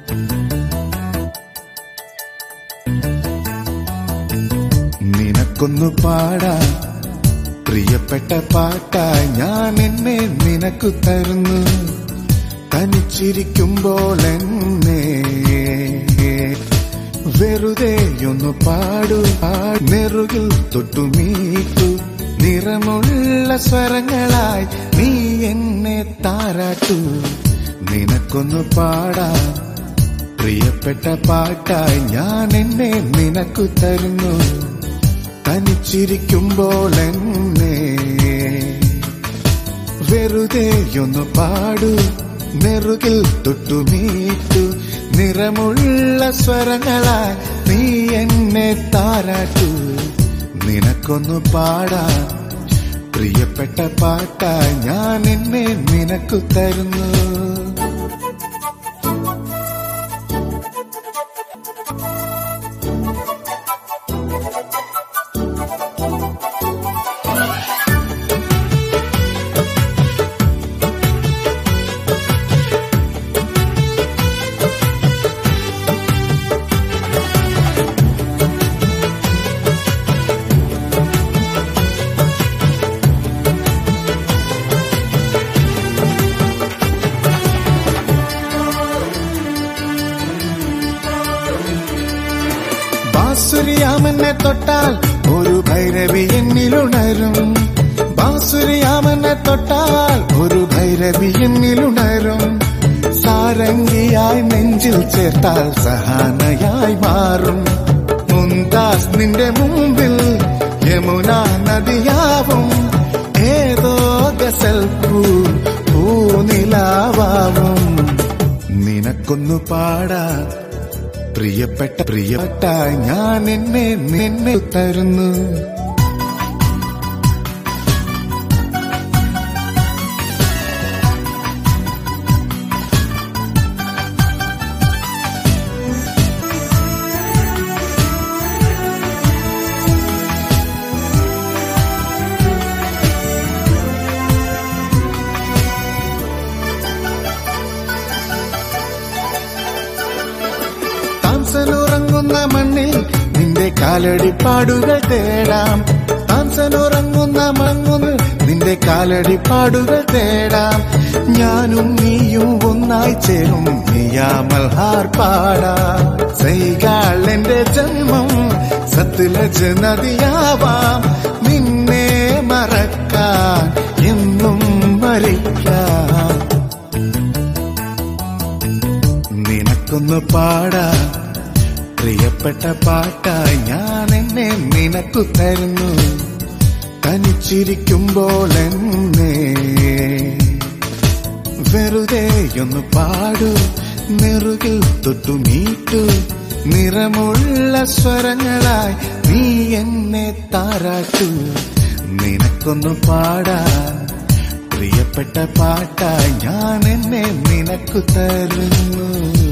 നിനക്കൊന്നു പാടാം പ്രിയപ്പെട്ട പാട്ടായി ഞാൻ എന്നെ നിനക്കു തരുന്നു തനിച്ചിരിക്കുമ്പോൾ എന്നെ വെറുതെയൊന്നു പാടു ആ നെറുകിൽ തൊട്ടുമീട്ടു നിറമുള്ള സ്വരങ്ങളായി നീ എന്നെ താരാട്ടു നിനക്കൊന്നു പാടാം പ്രിയപ്പെട്ട പാട്ടായി ഞാൻ എന്നെ നിനക്കു തരുന്നു തനിച്ചിരിക്കുമ്പോൾ എന്നെ വെറുതെയൊന്നു പാടു നെറുകിൽ തൊട്ടുമീട്ടു നിറമുള്ള സ്വരങ്ങളായി നീ എന്നെ താരാട്ടു നിനക്കൊന്നു പാടാം പ്രിയപ്പെട്ട പാട്ടായി ഞാൻ എന്നെ നിനക്കു തരുന്നു ബാസുരിയാമനെ തൊട്ടാൽ ഒരു ഭൈരവി എന്നിലുണരും ബാസുരിയാമനെ തൊട്ടാൽ ഒരു ഭൈരവി എന്നിലുണരും സാരംഗിയായി നെഞ്ചിൽ ചേർത്താൽ സഹാനയായി മാറും മുന്താസ് നിന്റെ മുമ്പിൽ യമുന നദിയാവും ഏതോ ഗസൽ പൂ പൂനിലാവാവും നിനക്കൊന്നു പാടാ പ്രിയപ്പെട്ട പ്രിയപ്പെട്ട ഞാൻ എന്നെ നിന്നെ തരുന്നു താംസനുറങ്ങുന്ന മണ്ണിൽ നിന്റെ കാലടിപ്പാടുകൾ തേടാം താംസനുറങ്ങുന്ന മണ്ണുന്ന് നിന്റെ കാലടിപ്പാടുകൾ തേടാം ഞാനും നീയും ഒന്നായി ചേരും നീയാമൽഹാർ പാടാം സൈകാൾ എന്റെ ജന്മം സത്ലജ് നദിയാവാം നിന്നെ മറക്കാൻ എന്നും മരിക്കാം നിനക്കൊന്നു പാടാ പ്രിയപ്പെട്ട പാട്ടായി ഞാൻ എന്നെ നിനക്കു തരുന്നു തനിച്ചിരിക്കുമ്പോൾ എന്നെ വെറുതെയൊന്നു പാടു നെറുകിൽ തൊട്ടുമീട്ടു നിറമുള്ള സ്വരങ്ങളായി നീ എന്നെ താരാട്ടു നിനക്കൊന്നു പാടാ പ്രിയപ്പെട്ട പാട്ടായി ഞാൻ എന്നെ നിനക്കു തരുന്നു